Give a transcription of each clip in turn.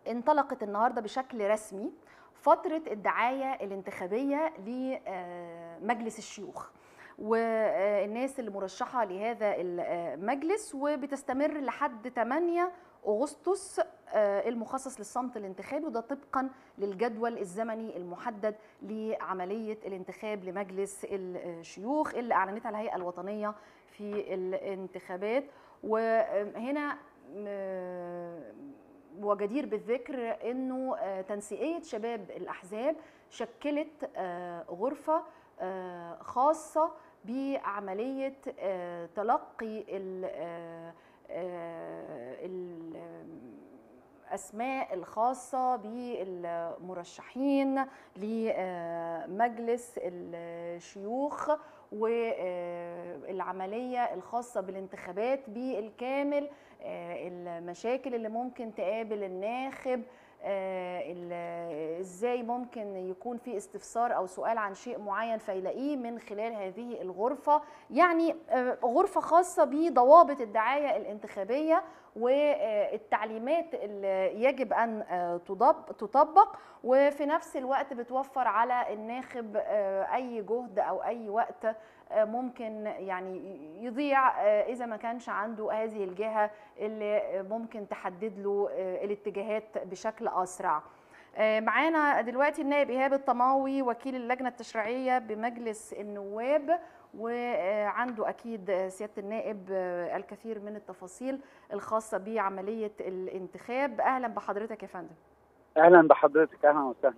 انطلقت النهارده بشكل رسمي فتره الدعايه الانتخابيه لمجلس الشيوخ والناس اللي مرشحه لهذا المجلس وبتستمر لحد 8 اغسطس المخصص للصمت الانتخابي وده طبقا للجدول الزمني المحدد لعمليه الانتخاب لمجلس الشيوخ اللي اعلنتها الهيئه الوطنيه في الانتخابات وهنا وجدير بالذكر انه تنسيقيه شباب الاحزاب شكلت غرفه خاصه بعمليه تلقي الاسماء الخاصه بالمرشحين لمجلس الشيوخ والعمليه الخاصه بالانتخابات بالكامل المشاكل اللي ممكن تقابل الناخب ازاي ممكن يكون في استفسار او سؤال عن شيء معين فيلاقيه من خلال هذه الغرفه يعني غرفه خاصه بضوابط الدعايه الانتخابيه والتعليمات اللي يجب ان تطبق وفي نفس الوقت بتوفر على الناخب اي جهد او اي وقت ممكن يعني يضيع اذا ما كانش عنده هذه الجهه اللي ممكن تحدد له الاتجاهات بشكل اسرع معانا دلوقتي النائب ايهاب الطماوي وكيل اللجنه التشريعيه بمجلس النواب وعنده اكيد سياده النائب الكثير من التفاصيل الخاصه بعمليه الانتخاب اهلا بحضرتك يا فندم اهلا بحضرتك اهلا وسهلا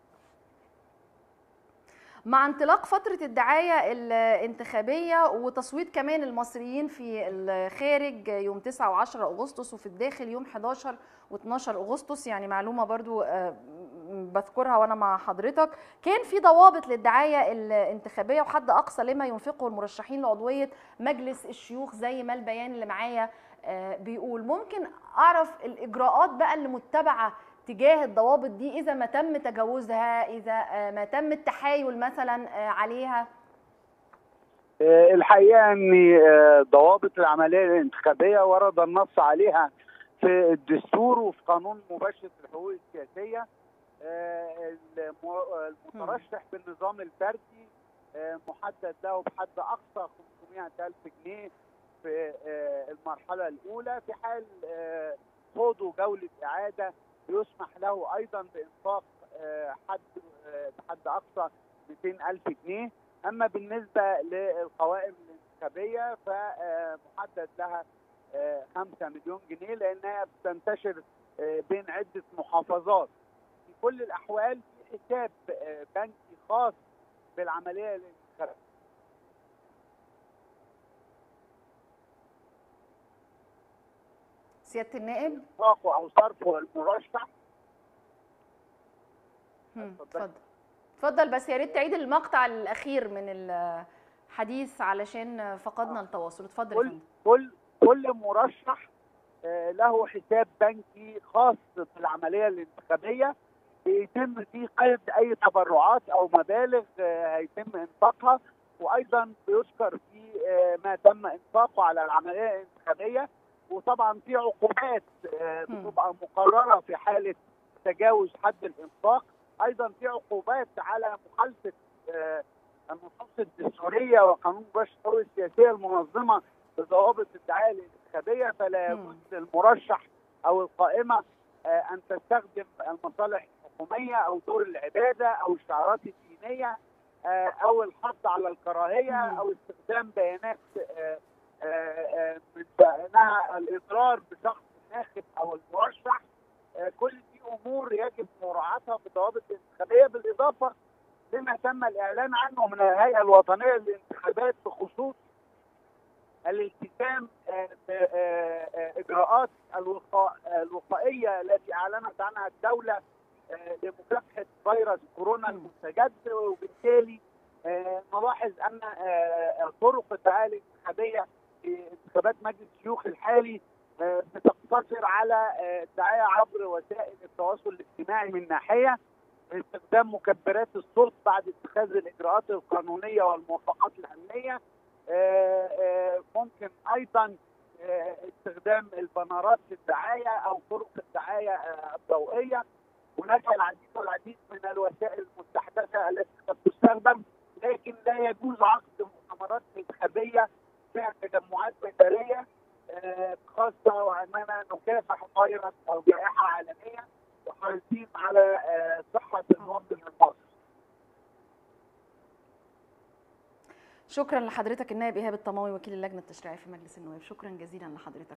مع انطلاق فترة الدعاية الانتخابية وتصويت كمان المصريين في الخارج يوم 9 و10 أغسطس وفي الداخل يوم 11 و12 أغسطس يعني معلومة برضو بذكرها وأنا مع حضرتك كان في ضوابط للدعاية الانتخابية وحد أقصى لما ينفقه المرشحين لعضوية مجلس الشيوخ زي ما البيان اللي معايا بيقول ممكن أعرف الإجراءات بقى اللي متبعة تجاه الضوابط دي اذا ما تم تجاوزها اذا ما تم التحايل مثلا عليها الحقيقه ان ضوابط العمليه الانتخابيه ورد النص عليها في الدستور وفي قانون مباشره الحقوق السياسيه المترشح بالنظام الفردي محدد له بحد اقصى 500 الف جنيه في المرحله الاولى في حال خوضه جوله اعاده يسمح له ايضا بانفاق حد بحد اقصى 200 الف جنيه اما بالنسبه للقوائم الانتخابيه فمحدد لها 5 مليون جنيه لانها بتنتشر بين عده محافظات في كل الاحوال في حساب بنكي خاص بالعمليه الانتخابيه سياده النائب انفاقه او صرفه المرشح اتفضل اتفضل بس يا ريت تعيد المقطع الاخير من الحديث علشان فقدنا التواصل اتفضل كل كل كل مرشح له حساب بنكي خاص بالعمليه الانتخابيه بيتم فيه قيد اي تبرعات او مبالغ هيتم انفاقها وايضا بيذكر في ما تم انفاقه على العمليه الانتخابيه وطبعا في عقوبات بتبقى مقرره في حاله تجاوز حد الانفاق ايضا في عقوبات على مخالفه النصوص الدستوريه وقانون مباشر الحقوق السياسيه المنظمه بضوابط الدعايه الانتخابيه فلا يجوز للمرشح او القائمه ان تستخدم المصالح الحكوميه او دور العباده او الشعارات الدينيه او الحض على الكراهيه او استخدام بيانات من بينها الاضرار بشخص الناخب او المرشح كل دي امور يجب مراعاتها بضوابط الانتخابيه بالاضافه لما تم الاعلان عنه من الهيئه الوطنيه للانتخابات بخصوص الالتزام باجراءات الوقائيه التي اعلنت عنها الدوله لمكافحه فيروس كورونا المستجد وبالتالي نلاحظ ان طرق الدعايه الانتخابيه في انتخابات مجلس الشيوخ الحالي بتقتصر على الدعايه عبر وسائل التواصل الاجتماعي من ناحيه استخدام مكبرات الصوت بعد اتخاذ الاجراءات القانونيه والموافقات الامنيه ممكن ايضا استخدام البنرات في الدعايه او طرق الدعايه الضوئيه هناك العديد والعديد من الوسائل المستحدثه التي قد تستخدم لكن لا يجوز عقد مؤتمرات انتخابيه فيها تجمعات اداريه آه، خاصه واننا نكافح فيروس او جائحه عالميه وحريصين على آه، صحه المواطن المصري. شكرا لحضرتك النائب ايهاب الطماوي وكيل اللجنه التشريعيه في مجلس النواب شكرا جزيلا لحضرتك